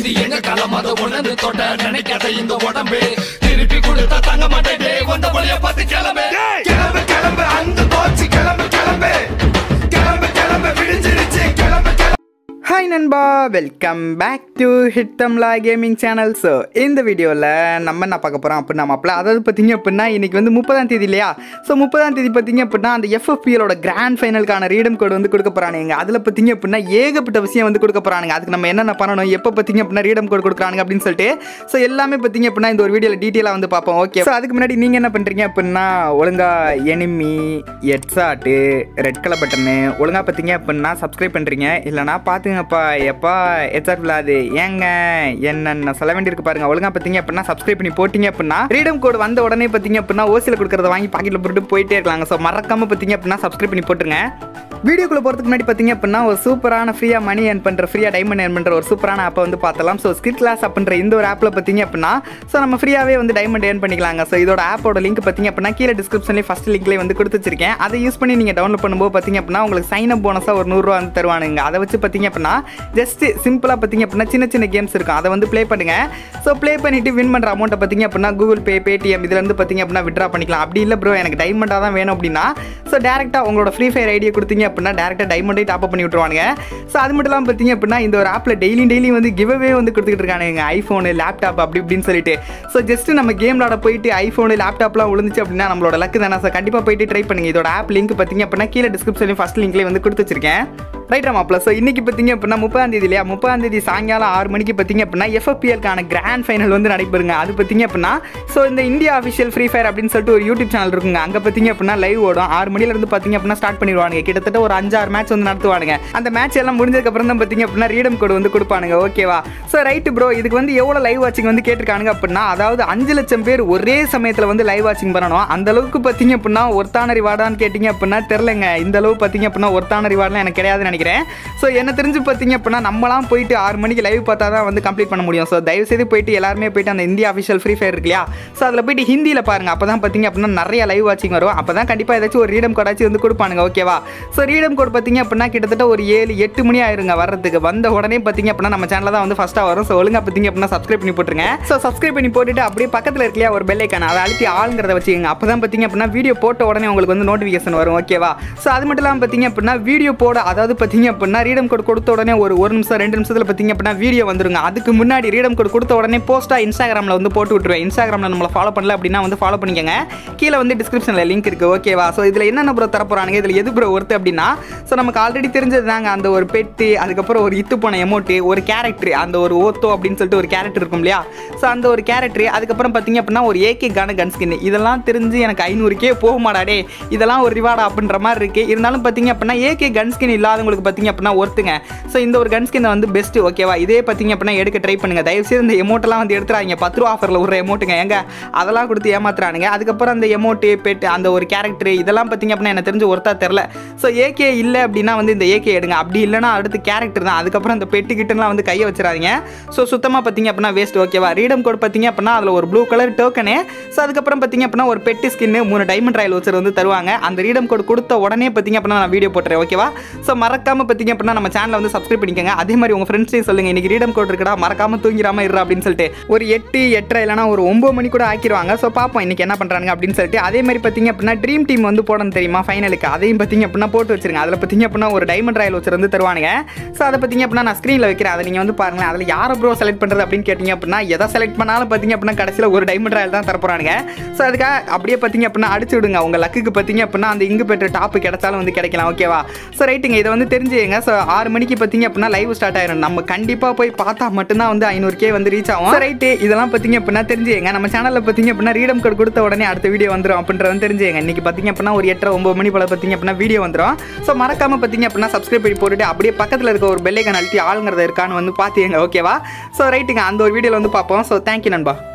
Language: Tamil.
இது எங்க காலம் அதை உணர்ந்து தொட்ட நினைக்காத இந்த உடம்பு திருப்பி கொடுத்தா தங்க மாட்டேன் வந்த வழிய பார்த்து கிளம்பு கிளம்பு கிளம்பு அந்த போச்சு கிளம்பு கிளம்பு கிளம்பு கிளம்பு விடிஞ்சிருச்சு கிளம்பு கிளம்பு ஹாய் நண்பா வெல்கம் பேக் டு ஹிட் தம்லா கேமிங் சேனல் ஸோ இந்த வீடியோவில் நம்ம என்ன பார்க்க போகிறோம் அப்படின்னா மாப்பிள்ள அதாவது பார்த்தீங்க அப்படின்னா இன்றைக்கி வந்து முப்பதாம் தேதி இல்லையா ஸோ முப்பதாம் தேதி பார்த்தீங்க அப்படின்னா அந்த எஃப்எஃபிஎலோட கிராண்ட் ஃபைனலுக்கான ரீடம் கோடு வந்து கொடுக்க போகிறானுங்க அதில் பார்த்தீங்க அப்படின்னா ஏகப்பட்ட விஷயம் வந்து கொடுக்க போகிறானுங்க அதுக்கு நம்ம என்னென்ன பண்ணணும் எப்போ பார்த்தீங்க அப்படின்னா ரீடம் கோடு கொடுக்குறாங்க அப்படின்னு சொல்லிட்டு ஸோ எல்லாமே பார்த்தீங்க அப்படின்னா இந்த ஒரு வீடியோவில் டீட்டெயிலாக வந்து பார்ப்போம் ஓகே ஸோ அதுக்கு முன்னாடி நீங்கள் என்ன பண்ணுறீங்க அப்படின்னா ஒழுங்காக enemy headshot red colour button ஒழுங்காக பார்த்தீங்க அப்படின்னா சப்ஸ்கிரைப் பண்ணுறீங்க இல்லைனா பார்த்துங்கப்பா எப்பா ஹெட்ஸாட் விழாது ஏங்க என்னென்ன சொல்ல வேண்டியிருக்கு பாருங்க ஒழுங்காக பார்த்தீங்க அப்படின்னா சப்ஸ்கிரைப் பண்ணி போட்டிங்க அப்படின்னா ரீடம் கோடு வந்த உடனே பார்த்தீங்க அப்படின்னா ஓசியில் கொடுக்குறத வாங்கி பாக்கெட்டில் போட்டு போயிட்டே இருக்கலாங்க ஸோ மறக்காம பார்த்தீங்க அப்படின்னா சப்ஸ்கிரைப் பண்ணி போட்டுருங்க வீடியோக்குள்ள போகிறதுக்கு முன்னாடி பார்த்தீங்க அப்படின்னா ஒரு சூப்பரான ஃப்ரீயாக மணி ஏர்ன் பண்ணுற ஃப்ரீயாக டைமண்ட் ஏர்ன் பண்ணுற ஒரு சூப்பரான ஆப்பை வந்து பார்த்தலாம் ஸோ ஸ்கிட் கிளாஸ் அப்படின்ற இந்த ஒரு ஆப்பில் பார்த்தீங்க அப்படின்னா ஸோ நம்ம ஃப்ரீயாகவே வந்து டைமண்ட் ஏர்ன் பண்ணிக்கலாங்க ஸோ இதோட ஆப்போட லிங்க் பார்த்தீங்க அப்படின்னா கீழே டிஸ்கிரிப்ஷன்லேயே ஃபஸ்ட் லிங்க்லேயே வந்து கொடுத்து வச்சிருக்கேன் அதை யூஸ் பண்ணி நீங்கள் டவுன்லோட் பண்ணும்போது பார்த்தீங்க அப்படின்னா உங்களுக்கு சைன் அப் போனஸாக ஒரு நூறுரூவா வந்து தருவானுங்க அதை வச்சு பார்த்தீங்க அப்படின்னா ஜஸ்ட் சிம்பிளாக பார்த்தீங்க அப்படின்னா சின்ன சின்ன கேம்ஸ் இருக்கும் அதை வந்து ப்ளே பண்ணுங்க ஸோ ப்ளே பண்ணிட்டு வின் பண்ணுற அமௌண்ட்டை பார்த்தீங்க அப்படின்னா கூகுள் பே பேடிஎம் இதுலேருந்து பார்த்தீங்க அப்படின்னா விட்ரா பண்ணிக்கலாம் அப்படி இல்லை ப்ரோ எனக்கு டைமண்டாக தான் வேணும் அப்படின்னா ஸோ டேரெக்டாக உங்களோட ஃப்ரீ ஃபயர் ஐடியை கொடுத்தீங்க அப்படின்னா டேரெக்டாக டைமண்டே டாப் பண்ணி விட்ருவானுங்க ஸோ அது மட்டும் இல்லாமல் பார்த்தீங்க அப்படின்னா இந்த ஒரு ஆப்பில் டெய்லி டெய்லி வந்து கிவ்அவே வந்து கொடுத்துக்கிட்டு இருக்கானுங்க ஐஃபோனு லேப்டாப் அப்படி இப்படின்னு சொல்லிட்டு ஸோ ஜஸ்ட் நம்ம கேம் விளாட போயிட்டு ஐஃபோனு லேப்டாப்லாம் விழுந்துச்சு அப்படின்னா நம்மளோட லக்கு தானே சார் கண்டிப்பாக போயிட்டு ட்ரை பண்ணுங்க இதோட ஆப் லிங்க் பார்த்தீங்க அப்படின்னா கீழே டிஸ்கிரிப்ஷன்லேயும் ஃபஸ்ட் லிங்க்லேயே வந்து கொடுத்து வச்சிருக்கேன் ரைட் மாப்பிள ஸோ இன்னைக்கு பார்த்தீங்க அப்படின்னா முப்பதாம் தேதி இல்லையா முப்பதாம் தேதி சாயங்காலம் ஆறு மணிக்கு பார்த்தீங்க அப்படின்னா எஃப்எப்பிஎல்கான கிராண்ட் ஃபைனல் வந்து நடைபெறுங்க அது பார்த்தீங்க அப்படின்னா ஸோ இந்த இந்தியா அஃபிஷியல் ஃப்ரீ ஃபயர் அப்படின்னு சொல்லிட்டு ஒரு யூடியூப் சேனல் இருக்குங்க அங்கே பார்த்தீங்க அப்படின்னா லைவ் ஓடும் ஆறு மணிலேருந்து பார்த்தீங்க அப்படின்னா ஸ்டார்ட் பண்ணிடுவானுங்க கிட்டத்தட்ட ஒரு அஞ்சாறு மேட்ச் வந்து நடத்துவானுங்க அந்த மேட்ச் எல்லாம் முடிஞ்சதுக்கப்புறம் தான் பார்த்தீங்க அப்படின்னா ரீடம் கோடு வந்து கொடுப்பானுங்க ஓகேவா ஸோ ரைட்டு ப்ரோ இதுக்கு வந்து எவ்வளோ லைவ் வாட்சிங் வந்து கேட்டிருக்கானுங்க அப்படின்னா அதாவது அஞ்சு லட்சம் பேர் ஒரே சமயத்தில் வந்து லைவ் வாட்சிங் பண்ணணும் அந்த அளவுக்கு பார்த்தீங்க அப்படின்னா ஒருத்தான ரிவார்டான்னு கேட்டிங்க அப்படின்னா தெரிலங்க இந்த அளவு பார்த்தீங்க அப்படின்னா ஒருத்தான ரிவார்ட்லாம் எனக்கு கிடையாதுன்னு நினைக்கிறேன் ஸோ என்ன தெரிஞ்சு பார்த்தீங்க அப்படின்னா நம்மளாம் போயிட்டு ஆறு மணிக்கு லைவ் பார்த்தா தான் வந்து கம்ப்ளீட் பண்ண முடியும் ஸோ தயவு செய்து போயிட்டு எல்லாருமே போயிட்டு அந்த இந்தியா அஃபிஷியல் ஃப்ரீ ஃபயர் இருக்கு இல்லையா ஸோ அதில் போயிட்டு ஹிந்தியில் பாருங்க அப்போ தான் பார்த்தீங்க அப்படின்னா நிறைய லைவ் வாட்சிங் வரும் அப்போ தான் கண்டிப்பாக ஏதாச்சும் ஒரு ரீடம் கோடாச்சும் வந்து கொடுப்பானுங்க ஓகேவா ஸோ ரீடம் கோட் பார்த்தீங்க அப்படின்னா கிட்டத்தட்ட ஒரு ஏழு எட்டு மணி ஆயிருங்க வர்றதுக்கு வந்த உடனே பார்த்தீங்க அப்படின்னா நம்ம சேனலில் தான் வந்து ஃபஸ்ட்டாக வரும் ஸோ ஒழுங்காக பார்த்தீங்க அப்படின்னா சப்ஸ்கிரைப் பண்ணி போட்டுருங்க ஸோ சப்ஸ்கிரைப் பண்ணி போட்டுட்டு அப்படியே பக்கத்தில் இருக்க இல்லையா ஒரு பெல் ஐக்கான அதை அழுத்தி ஆளுங்கிறத வச்சுக்கோங்க அப்போ தான் பார்த்தீங்க அப்படின்னா வீடியோ போட்ட உடனே உங்களுக்கு வந்து நோட்டிஃபிகேஷன் வரும் ஓகேவா ஸோ அது மட்டும் இல்லாமல் பார்த்தீங்க அப்படின்னா வீடியோ போட அதாவது பார்த்தீங்க அப்படின்னா ரீடம் கோட் கொடுத்த உடனே ஒரு ஒரு நிமிஷம் ரெண்டு நிமிஷத்தில் பார்த்தீங்க அப்படின்னா வீடியோ வந்துருங்க அதுக்கு முன்னாடி ரீடம் கோட் கொடுத்த உடனே போஸ்ட்டாக இன்ஸ்டாகிராமில் வந்து போட்டு விட்டுருவேன் இன்ஸ்டாகிராமில் நம்மளை ஃபாலோ பண்ணல அப்படின்னா வந்து ஃபாலோ பண்ணிக்கோங்க கீழே வந்து டிஸ்கிரிப்ஷனில் லிங்க் இருக்குது ஓகேவா ஸோ இதில் என்னென்ன ப்ரோ தரப்போறானுங்க இதில் எது ப்ரோ ஒருத்து அப்படின்னா ஸோ நமக்கு ஆல்ரெடி தெரிஞ்சது தாங்க அந்த ஒரு பெட்டு அதுக்கப்புறம் ஒரு இத்து போன எமௌண்ட்டு ஒரு கேரக்டர் அந்த ஒரு ஓத்தோ அப்படின்னு சொல்லிட்டு ஒரு கேரக்டர் இருக்கும் இல்லையா ஸோ அந்த ஒரு கேரக்டர் அதுக்கப்புறம் பார்த்தீங்க அப்படின்னா ஒரு ஏகே கான கன் ஸ்கின் இதெல்லாம் தெரிஞ்சு எனக்கு ஐநூறுக்கே போக மாட்டாடே இதெல்லாம் ஒரு ரிவார்டா அப்படின்ற மாதிரி இருக்குது இருந்தாலும் பார்த்தீங்க அப்படின்னா ஏகே கன் ஸ்கின் இல்லாதவங்களுக்கு பார்த்தீங்க அப்படின்னா ஒருத்துங்க ஸோ இந்த ஒரு கன் ஸ்கின் வந்து பெஸ்ட் ஓகேவா இதே பார்த்தீங்க அப்படின்னா எடுக்க ட்ரை பண்ணுங்க தயவுசெய்து இந்த எமௌண்ட்லாம் வந்து எடுத்துறாங்க பத்து ரூபா ஆஃபரில் ஒரு எமௌண்ட்டுங்க எங்க அதெல்லாம் கொடுத்து ஏமாத்துறானுங்க அதுக்கப்புறம் அந்த எமௌண்ட்டு பெட் அந்த ஒரு கேரக்டர் இதெல்லாம் பார்த்தீங்க அப்படின்னா எனக்கு தெரிஞ்சு ஒருத்தா தெரில ஸோ ஏகே இல்லை அப்படின்னா வந்து இந்த ஏகே எடுங்க அப்படி இல்லைன்னா அடுத்து கேரக்டர் தான் அதுக்கப்புறம் இந்த பெட்டு கிட்டலாம் வந்து கையை வச்சிடாதீங்க ஸோ சுத்தமாக பார்த்தீங்க அப்படின்னா வேஸ்ட் ஓகேவா ரீடம் கோட் பார்த்தீங்க அப்படின்னா அதில் ஒரு ப்ளூ கலர் டோக்கனு ஸோ அதுக்கப்புறம் பார்த்தீங்க அப்படின்னா ஒரு பெட்டு ஸ்கின்னு மூணு டைமண்ட் ராயல் வச்சர் வந்து தருவாங்க அந்த ரீடம் கோட் கொடுத்த உடனே பார்த்தீங்க அப்படின்னா நான் வீடியோ போட்டுறேன் ஓகேவா ஸோ மறக்காம பார்த்தீங்க அப்படின்னா நம்ம சேனலை வந்து சப்ஸ்கிரைப் பண்ணிக்கோங்க அதே மாதிரி உங்கள் ஃப்ரெண்ட்ஸையும் சொல்லுங்க இன்னைக்கு ரீடம் கோட் இருக்கடா மறக்காம தூங்கிடாம இரு அப்படின்னு சொல்லிட்டு ஒரு எட்டு எட்டரை இல்லைனா ஒரு ஒம்பது மணி கூட ஆக்கிடுவாங்க ஸோ பார்ப்போம் இன்னைக்கு என்ன பண்ணுறாங்க அப்படின்னு சொல்லிட்டு அதே மாதிரி பார்த்தீங்க அப்படின்னா ட்ரீம் டீம் வந்து போடணும் தெரியுமா ஃபைனலுக்கு அதையும் பார்த்தீங்க அப்படின்னா போட்டு வச்சிருங்க அதில் பார்த்தீங்க அப்படின்னா ஒரு டைமண்ட் ராயல் வச்சு வந்து தருவானுங்க ஸோ அதை பார்த்தீங்க அப்படின்னா நான் ஸ்க்ரீனில் வைக்கிறேன் அதை நீங்கள் வந்து பாருங்களேன் அதில் யாரை ப்ரோ செலக்ட் பண்ணுறது அப்படின்னு கேட்டிங்க அப்படின்னா எதை செலக்ட் பண்ணாலும் பார்த்தீங்க அப்படின்னா கடைசியில் ஒரு டைமண்ட் ராயல் தான் தரப்போறானுங்க ஸோ அதுக்காக அப்படியே பார்த்தீங்க அப்படின்னா அடிச்சு விடுங்க உங்கள் லக்குக்கு பார்த்தீங்க அப்படின்னா அந்த இங்கு பெற்ற டாப்பு கிடைச்சாலும் வந்து கிடைக்கலாம் ஓகேவா ஸோ ரைட்டுங்க இதை வந்து தெரிஞ்சுங்க ஸோ ஆறு மணிக்கு பார்த்தீங்க அப்படின்னா லைவ் ஸ்டார்ட் ஆயிரும் நம்ம கண்டிப்பாக போய் பார்த்தா மட்டும்தான் வந்து ஐநூறுக்கே வந்து ரீச் ஆகும் ரைட்டு இதெல்லாம் பார்த்தீங்க அப்படின்னா தெரிஞ்சுங்க நம்ம சேனலில் பார்த்தீங்க அப்படின்னா ரீடம் கோட் கொடுத்த உடனே அடுத்த வீடியோ வந்துடும் அப்படின்றத தெரிஞ்சுங்க இன்னைக்கு பார்த்தீங்க அப்படின்னா ஒரு எட்டரை ஒம்பது மணி போல பார்த்தீங்க அப்படின்னா வீடியோ வந்துடும் ஸோ மறக்காம பார்த்தீங்க அப்படின்னா சப்ஸ்கிரைப் பண்ணி போட்டுட்டு அப்படியே பக்கத்தில் இருக்க ஒரு பெல்லைக்கான அழுத்தி ஆளுங்கிறத இருக்கான்னு வந்து பார்த்துங்க ஓகேவா ஸோ ரைட்டுங்க அந்த ஒரு வீடியோவில் வந்து பார்ப்போம் ஸோ தேங்க்யூ நண்பா